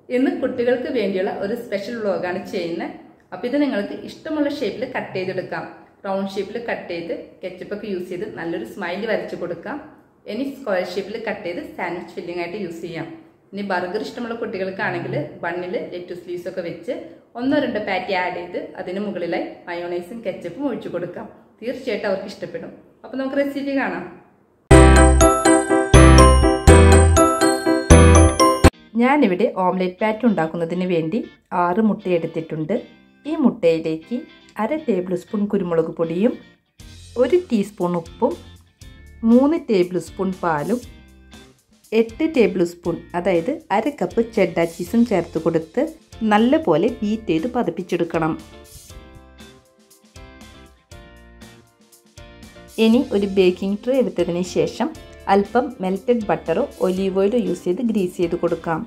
ഇന്ന് കുട്ടികൾക്ക് വേണ്ടിയുള്ള ഒരു സ്പെഷ്യൽ വ്ലോഗാണ് ചെയ്യുന്നത് അപ്പോൾ ഇത് നിങ്ങൾക്ക് ഇഷ്ടമുള്ള ഷേപ്പിൽ കട്ട് ചെയ്തെടുക്കാം റൗണ്ട് ഷേപ്പിൽ കട്ട് ചെയ്ത് കെച്ചപ്പൊക്കെ യൂസ് ചെയ്ത് നല്ലൊരു സ്മൈൽ വരച്ച് കൊടുക്കാം ഇനി സ്ക്വയർ ഷേപ്പിൽ കട്ട് ചെയ്ത് സാൻഡ്വിച്ച് ഫില്ലിംഗ് ആയിട്ട് യൂസ് ചെയ്യാം ഇനി ബർഗർ ഇഷ്ടമുള്ള കുട്ടികൾക്കാണെങ്കിൽ ബണ്ണിൽ ലെറ്റസ് ലീവ്സ് ഒക്കെ വെച്ച് ഒന്നോ രണ്ടോ പാറ്റി ആഡ് ചെയ്ത് അതിന് മുകളിലായി മയോണൈസും കെച്ചപ്പും ഒഴിച്ചു കൊടുക്കാം തീർച്ചയായിട്ടും അവർക്ക് ഇഷ്ടപ്പെടും അപ്പോൾ നമുക്ക് റെസിപ്പി കാണാം ഞാനിവിടെ ഓംലെറ്റ് പാറ്റ് ഉണ്ടാക്കുന്നതിന് വേണ്ടി ആറ് മുട്ട എടുത്തിട്ടുണ്ട് ഈ മുട്ടയിലേക്ക് അര ടേബിൾ സ്പൂൺ കുരുമുളക് പൊടിയും ഒരു ടീസ്പൂൺ ഉപ്പും മൂന്ന് ടേബിൾ സ്പൂൺ പാലും എട്ട് ടേബിൾ സ്പൂൺ അതായത് അര കപ്പ് ചെഡ്ഡ ചീസും ചേർത്ത് കൊടുത്ത് നല്ലപോലെ ബീറ്റ് ചെയ്ത് പതിപ്പിച്ചെടുക്കണം ഇനി ഒരു ബേക്കിംഗ് ട്രേ എടുത്തതിന് ശേഷം അല്പം മെൽറ്റഡ് ബട്ടറോ ഒലീവ് ഓയിലോ യൂസ് ചെയ്ത് ഗ്രീസ് ചെയ്ത് കൊടുക്കാം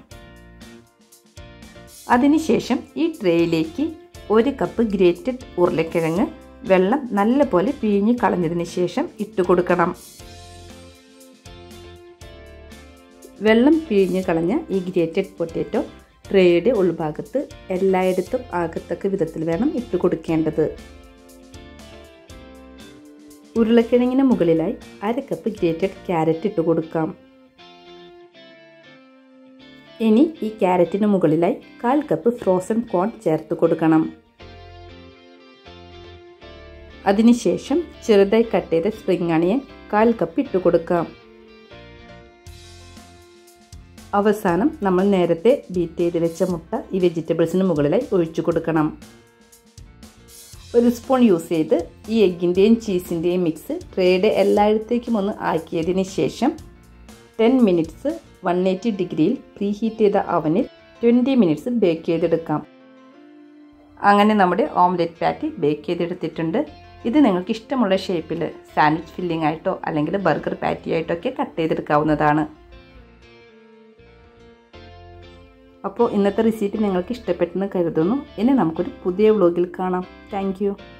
അതിനുശേഷം ഈ ട്രേയിലേക്ക് ഒരു കപ്പ് ഗ്രേറ്റഡ് ഉരുളക്കിഴങ്ങ് വെള്ളം നല്ലപോലെ പിഴിഞ്ഞ് കളഞ്ഞതിന് ശേഷം ഇട്ട് കൊടുക്കണം വെള്ളം പിഴിഞ്ഞ് കളഞ്ഞ ഈ ഗ്രേറ്റഡ് പൊട്ടാറ്റോ ട്രേയുടെ ഉൾഭാഗത്ത് എല്ലായിടത്തും ആകത്തക്ക വിധത്തിൽ വേണം ഇട്ട് കൊടുക്കേണ്ടത് ഉരുളക്കിഴങ്ങിന് മുകളിലായി അര കപ്പ് ഗ്രേറ്റഡ് ക്യാരറ്റ് ഇട്ട് കൊടുക്കാം ഇനി ഈ ക്യാരറ്റിന് മുകളിലായി കാൽ കപ്പ് ഫ്രോസൺ കോൺ ചേർത്ത് കൊടുക്കണം അതിനുശേഷം ചെറുതായി കട്ട് ചെയ്ത സ്പ്രിംഗ് അണിയൻ കാൽ കപ്പ് ഇട്ട് കൊടുക്കാം അവസാനം നമ്മൾ നേരത്തെ ബീറ്റ് ചെയ്ത് വെച്ച മുട്ട ഈ വെജിറ്റബിൾസിന് മുകളിലായി ഒഴിച്ചു കൊടുക്കണം ഒരു സ്പൂൺ യൂസ് ചെയ്ത് ഈ എഗ്ഗിൻ്റെയും ചീസിൻ്റെയും മിക്സ് ട്രേയുടെ എല്ലായിടത്തേക്കും ഒന്ന് ആക്കിയതിന് ശേഷം ടെൻ മിനിറ്റ്സ് വൺ എയ്റ്റി ഡിഗ്രിയിൽ പ്രീ ഹീറ്റ് ചെയ്ത അവനിൽ ട്വൻറ്റി മിനിറ്റ്സ് ബേക്ക് ചെയ്തെടുക്കാം അങ്ങനെ നമ്മുടെ ഓംലെറ്റ് പാറ്റി ബേക്ക് ചെയ്തെടുത്തിട്ടുണ്ട് ഇത് നിങ്ങൾക്ക് ഇഷ്ടമുള്ള ഷേപ്പിൽ സാൻഡ്വിച്ച് ഫില്ലിംഗ് ആയിട്ടോ അല്ലെങ്കിൽ ബർഗർ പാറ്റി ആയിട്ടോ ഒക്കെ കട്ട് ചെയ്തെടുക്കാവുന്നതാണ് അപ്പോൾ ഇന്നത്തെ റെസിപ്പി നിങ്ങൾക്ക് ഇഷ്ടപ്പെട്ടെന്ന് കരുതുന്നു ഇനി നമുക്കൊരു പുതിയ വ്ലോഗിൽ കാണാം താങ്ക്